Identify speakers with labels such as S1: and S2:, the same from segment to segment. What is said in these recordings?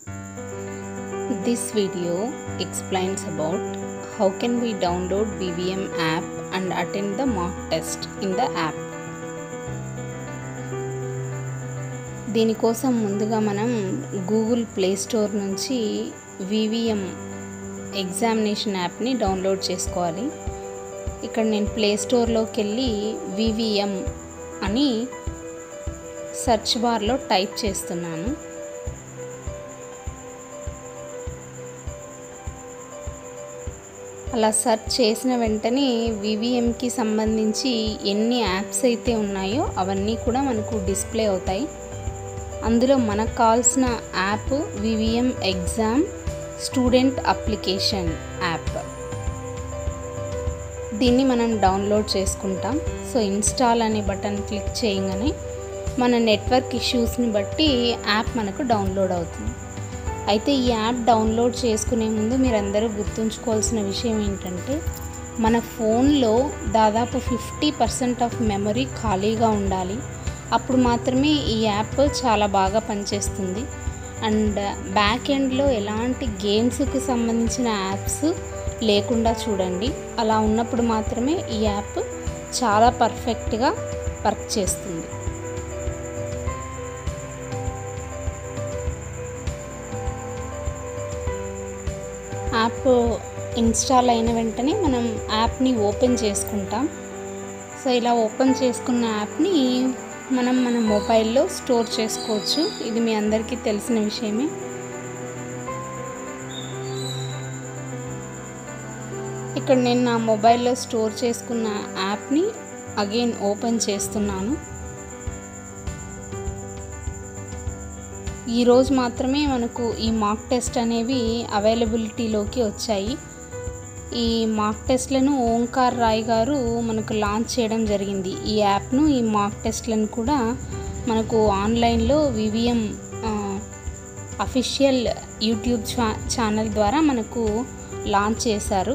S1: This video explains about how can we download BVM app and attend the mock test in the app. దీనికోసం ముందుగా మనం Google play store నుంచి VVM examination యాప్ని download చేసుకోవాలి ఇక్కడ నేను ప్లే స్టోర్లోకి వెళ్ళి వివిఎం అని సెర్చ్ బార్లో టైప్ చేస్తున్నాను అలా సెర్చ్ చేసిన వెంటనే వివిఎంకి సంబంధించి ఎన్ని యాప్స్ అయితే ఉన్నాయో అవన్నీ కూడా మనకు డిస్ప్లే అవుతాయి అందులో మనకు కావాల్సిన app VVM exam student application app దీన్ని మనం డౌన్లోడ్ చేసుకుంటాం సో ఇన్స్టాల్ అనే బటన్ క్లిక్ చేయగానే మన నెట్వర్క్ ఇష్యూస్ని బట్టి యాప్ మనకు డౌన్లోడ్ అవుతుంది అయితే ఈ యాప్ డౌన్లోడ్ చేసుకునే ముందు మీరందరూ గుర్తుంచుకోవాల్సిన విషయం ఏంటంటే మన ఫోన్లో దాదాపు ఫిఫ్టీ పర్సెంట్ ఆఫ్ మెమరీ ఖాళీగా ఉండాలి అప్పుడు మాత్రమే ఈ యాప్ చాలా బాగా పనిచేస్తుంది అండ్ బ్యాక్ ఎండ్లో ఎలాంటి గేమ్స్కి సంబంధించిన యాప్స్ లేకుండా చూడండి అలా ఉన్నప్పుడు మాత్రమే ఈ యాప్ చాలా పర్ఫెక్ట్గా వర్క్ చేస్తుంది యాప్ ఇన్స్టాల్ అయిన వెంటనే మనం యాప్ని ఓపెన్ చేసుకుంటాం సో ఇలా ఓపెన్ చేసుకున్న యాప్ని మనం మన మొబైల్లో స్టోర్ చేసుకోవచ్చు ఇది మీ అందరికీ తెలిసిన విషయమే ఇక్కడ నేను నా మొబైల్లో స్టోర్ చేసుకున్న యాప్ని అగైన్ ఓపెన్ చేస్తున్నాను ఈరోజు మాత్రమే మనకు ఈ మాక్ టెస్ట్ అనేవి అవైలబిలిటీలోకి వచ్చాయి ఈ మాక్ టెస్ట్లను ఓంకార్ రాయ్ గారు మనకు లాంచ్ చేయడం జరిగింది ఈ యాప్ను ఈ మాక్ టెస్ట్లను కూడా మనకు ఆన్లైన్లో వివిఎం అఫీషియల్ యూట్యూబ్ ఛా ఛానల్ ద్వారా మనకు లాంచ్ చేశారు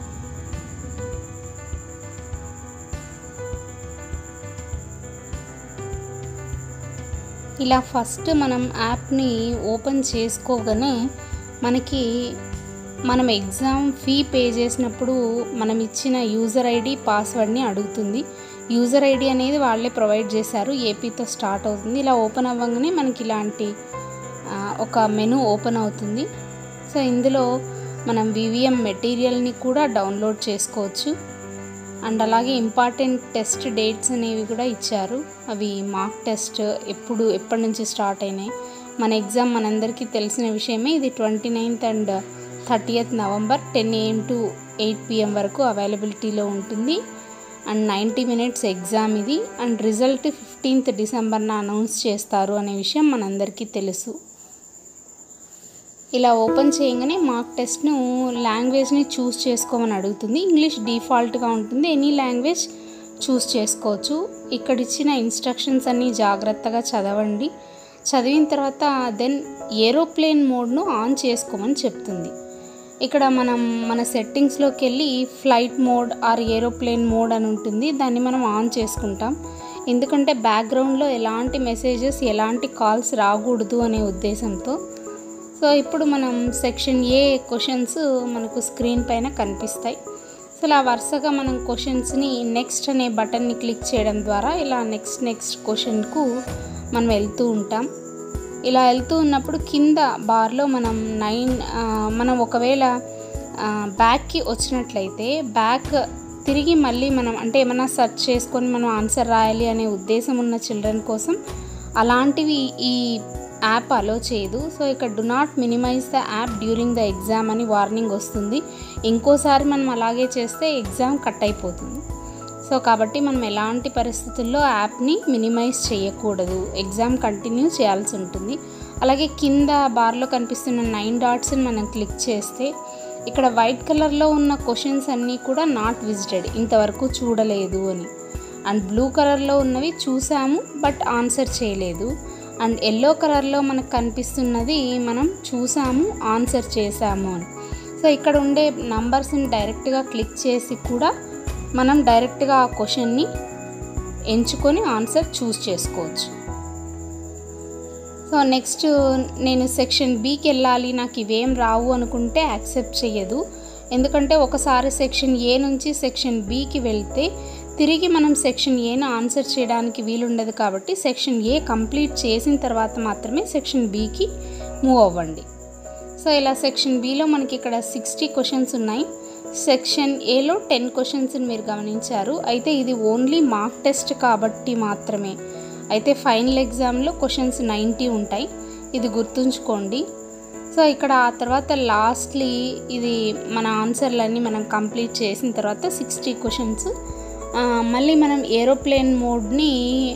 S1: ఇలా ఫస్ట్ మనం యాప్ని ఓపెన్ చేసుకోగానే మనకి మనం ఎగ్జామ్ ఫీ పే చేసినప్పుడు మనం ఇచ్చిన యూజర్ ఐడి పాస్వర్డ్ని అడుగుతుంది యూజర్ ఐడి అనేది వాళ్ళే ప్రొవైడ్ చేశారు ఏపీతో స్టార్ట్ అవుతుంది ఇలా ఓపెన్ అవ్వగానే మనకి ఇలాంటి ఒక మెను ఓపెన్ అవుతుంది సో ఇందులో మనం వివిఎం మెటీరియల్ని కూడా డౌన్లోడ్ చేసుకోవచ్చు అండ్ అలాగే ఇంపార్టెంట్ టెస్ట్ డేట్స్ అనేవి కూడా ఇచ్చారు అవి మార్క్ టెస్ట్ ఎప్పుడు ఎప్పటి నుంచి స్టార్ట్ అయినాయి మన ఎగ్జామ్ మనందరికీ తెలిసిన విషయమే ఇది twenty ninth and thirtieth November ten AM to eight PM వరకు అవైలబిలిటీలో ఉంటుంది అండ్ నైంటీ మినిట్స్ ఎగ్జామ్ ఇది అండ్ రిజల్ట్ ఫిఫ్టీన్త్ డిసెంబర్న అనౌన్స్ చేస్తారు అనే విషయం మనందరికీ తెలుసు ఇలా ఓపెన్ చేయగానే మార్క్ టెస్ట్ను లాంగ్వేజ్ని చూస్ చేసుకోమని అడుగుతుంది ఇంగ్లీష్ డిఫాల్ట్గా ఉంటుంది ఎనీ లాంగ్వేజ్ చూస్ చేసుకోవచ్చు ఇక్కడ ఇచ్చిన ఇన్స్ట్రక్షన్స్ అన్నీ జాగ్రత్తగా చదవండి చదివిన తర్వాత దెన్ ఏరోప్లేన్ మోడ్ను ఆన్ చేసుకోమని చెప్తుంది ఇక్కడ మనం మన సెట్టింగ్స్లోకి వెళ్ళి flight mode or aeroplane mode అని ఉంటుంది దాన్ని మనం ఆన్ చేసుకుంటాం ఎందుకంటే బ్యాక్గ్రౌండ్లో ఎలాంటి మెసేజెస్ ఎలాంటి కాల్స్ రాకూడదు అనే ఉద్దేశంతో సో ఇప్పుడు మనం సెక్షన్ ఏ క్వశ్చన్స్ మనకు స్క్రీన్ పైన కనిపిస్తాయి సో ఇలా వరుసగా మనం క్వశ్చన్స్ని నెక్స్ట్ అనే బటన్ని క్లిక్ చేయడం ద్వారా ఇలా నెక్స్ట్ నెక్స్ట్ క్వశ్చన్కు మనం వెళ్తూ ఉంటాం ఇలా వెళ్తూ ఉన్నప్పుడు కింద బార్లో మనం నైన్ మనం ఒకవేళ బ్యాక్కి వచ్చినట్లయితే బ్యాక్ తిరిగి మళ్ళీ మనం అంటే ఏమైనా సెర్చ్ చేసుకొని మనం ఆన్సర్ రాయాలి అనే ఉద్దేశం ఉన్న చిల్డ్రన్ కోసం అలాంటివి ఈ యాప్ అలో చేయదు సో ఇక్కడ do not minimize the app during the exam అని వార్నింగ్ వస్తుంది ఇంకోసారి మనం అలాగే చేస్తే ఎగ్జామ్ కట్ అయిపోతుంది సో కాబట్టి మనం ఎలాంటి పరిస్థితుల్లో యాప్ని మినిమైజ్ చేయకూడదు ఎగ్జామ్ కంటిన్యూ చేయాల్సి ఉంటుంది అలాగే కింద బార్లో కనిపిస్తున్న నైన్ డాట్స్ని మనం క్లిక్ చేస్తే ఇక్కడ వైట్ కలర్లో ఉన్న క్వశ్చన్స్ అన్నీ కూడా నాట్ విజిటెడ్ ఇంతవరకు చూడలేదు అని అండ్ బ్లూ కలర్లో ఉన్నవి చూసాము బట్ ఆన్సర్ చేయలేదు అండ్ ఎల్లో కలర్లో మనకు కనిపిస్తున్నది మనం చూసాము ఆన్సర్ చేసాము అని సో ఇక్కడ ఉండే నంబర్స్ని డైరెక్ట్గా క్లిక్ చేసి కూడా మనం డైరెక్ట్గా ఆ క్వశ్చన్ని ఎంచుకొని ఆన్సర్ చూస్ చేసుకోవచ్చు సో నెక్స్ట్ నేను సెక్షన్ బికి వెళ్ళాలి నాకు ఇవేం రావు అనుకుంటే యాక్సెప్ట్ చేయదు ఎందుకంటే ఒకసారి సెక్షన్ ఏ నుంచి సెక్షన్ బికి వెళ్తే తిరిగి మనం సెక్షన్ ఏను ఆన్సర్ చేయడానికి వీలుండదు కాబట్టి సెక్షన్ ఏ కంప్లీట్ చేసిన తర్వాత మాత్రమే సెక్షన్ బికి మూవ్ అవ్వండి సో ఇలా సెక్షన్ బిలో మనకి ఇక్కడ సిక్స్టీ క్వశ్చన్స్ ఉన్నాయి సెక్షన్ ఏలో టెన్ క్వశ్చన్స్ మీరు గమనించారు అయితే ఇది ఓన్లీ మార్క్ టెస్ట్ కాబట్టి మాత్రమే అయితే ఫైనల్ ఎగ్జామ్లో క్వశ్చన్స్ నైంటీ ఉంటాయి ఇది గుర్తుంచుకోండి సో ఇక్కడ ఆ తర్వాత లాస్ట్లీ ఇది మన ఆన్సర్లన్నీ మనం కంప్లీట్ చేసిన తర్వాత సిక్స్టీ క్వశ్చన్స్ మళ్ళీ మనం ఏరోప్లేన్ మోడ్ని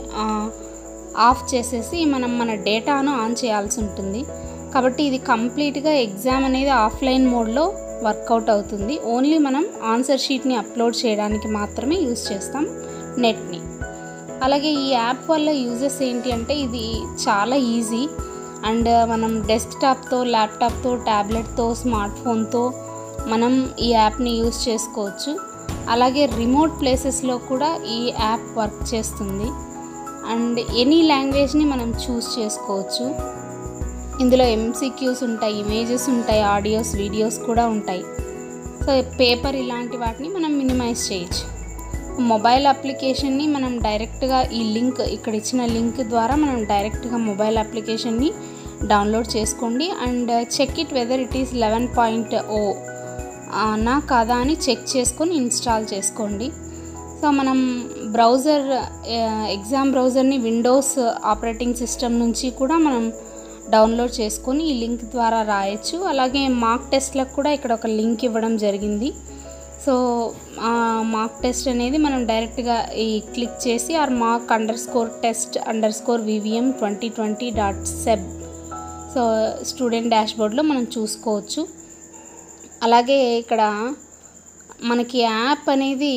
S1: ఆఫ్ చేసేసి మనం మన డేటాను ఆన్ చేయాల్సి ఉంటుంది కాబట్టి ఇది కంప్లీట్గా ఎగ్జామ్ అనేది ఆఫ్లైన్ మోడ్లో వర్కౌట్ అవుతుంది ఓన్లీ మనం ఆన్సర్ షీట్ని అప్లోడ్ చేయడానికి మాత్రమే యూజ్ చేస్తాం నెట్ని అలాగే ఈ యాప్ వల్ల యూజెస్ ఏంటి అంటే ఇది చాలా ఈజీ అండ్ మనం డెస్క్టాప్తో ల్యాప్టాప్తో ట్యాబ్లెట్తో స్మార్ట్ ఫోన్తో మనం ఈ యాప్ని యూజ్ చేసుకోవచ్చు అలాగే రిమోట్ ప్లేసెస్లో కూడా ఈ యాప్ వర్క్ చేస్తుంది అండ్ ఎనీ లాంగ్వేజ్ని మనం చూస్ చేసుకోవచ్చు ఇందులో ఎంసీక్యూస్ ఉంటాయి ఇమేజెస్ ఉంటాయి ఆడియోస్ వీడియోస్ కూడా ఉంటాయి సో పేపర్ ఇలాంటి వాటిని మనం మినిమైజ్ చేయొచ్చు మొబైల్ అప్లికేషన్ని మనం డైరెక్ట్గా ఈ లింక్ ఇక్కడ ఇచ్చిన లింక్ ద్వారా మనం డైరెక్ట్గా మొబైల్ అప్లికేషన్ని డౌన్లోడ్ చేసుకోండి and check it whether it is eleven point O నా కాదా అని చెక్ చేసుకొని ఇన్స్టాల్ చేసుకోండి సో మనం బ్రౌజర్ ఎగ్జామ్ బ్రౌజర్ని విండోస్ ఆపరేటింగ్ సిస్టమ్ నుంచి కూడా మనం డౌన్లోడ్ చేసుకొని ఈ లింక్ ద్వారా రాయొచ్చు అలాగే మార్క్ టెస్ట్లకు కూడా ఇక్కడ ఒక లింక్ ఇవ్వడం జరిగింది సో మార్క్ టెస్ట్ అనేది మనం డైరెక్ట్గా ఈ క్లిక్ చేసి or mark under score test under score VVM twenty twenty dot సెబ్ సో స్టూడెంట్ డాష్బోర్డ్లో మనం చూసుకోవచ్చు అలాగే ఇక్కడ మనకి యాప్ అనేది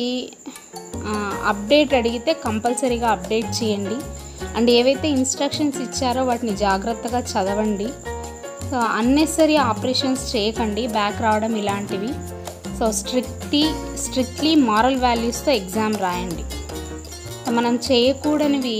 S1: అప్డేట్ అడిగితే కంపల్సరీగా అప్డేట్ చేయండి అండ్ ఏవైతే ఇన్స్ట్రక్షన్స్ ఇచ్చారో వాటిని జాగ్రత్తగా చదవండి సో అన్నెసరీ ఆపరేషన్స్ చేయకండి బ్యాక్ రావడం ఇలాంటివి సో స్ట్రిక్ట్లీ స్ట్రిక్ట్లీ మారల్ వాల్యూస్తో ఎగ్జామ్ రాయండి మనం చేయకూడనివి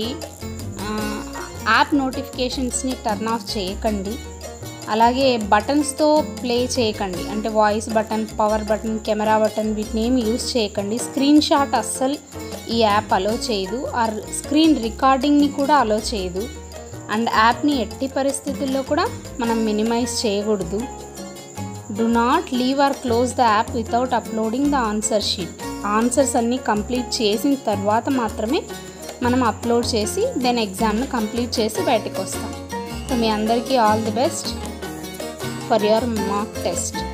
S1: యాప్ నోటిఫికేషన్స్ని టర్న్ ఆఫ్ చేయకండి అలాగే బటన్స్తో ప్లే చేయకండి అంటే voice button power button camera button వీటిని ఏమి యూస్ చేయకండి స్క్రీన్ షాట్ అస్సలు ఈ యాప్ అలో చేయదు ఆ స్క్రీన్ రికార్డింగ్ని కూడా అలో చేయదు అండ్ యాప్ని ఎట్టి పరిస్థితుల్లో కూడా మనం మినిమైజ్ చేయకూడదు do not leave or close the app without uploading the answer sheet answers అన్నీ కంప్లీట్ చేసిన తర్వాత మాత్రమే మనం అప్లోడ్ చేసి దెన్ ఎగ్జామ్ను కంప్లీట్ చేసి బయటకు వస్తాం సో మీ అందరికీ all the best for your mark test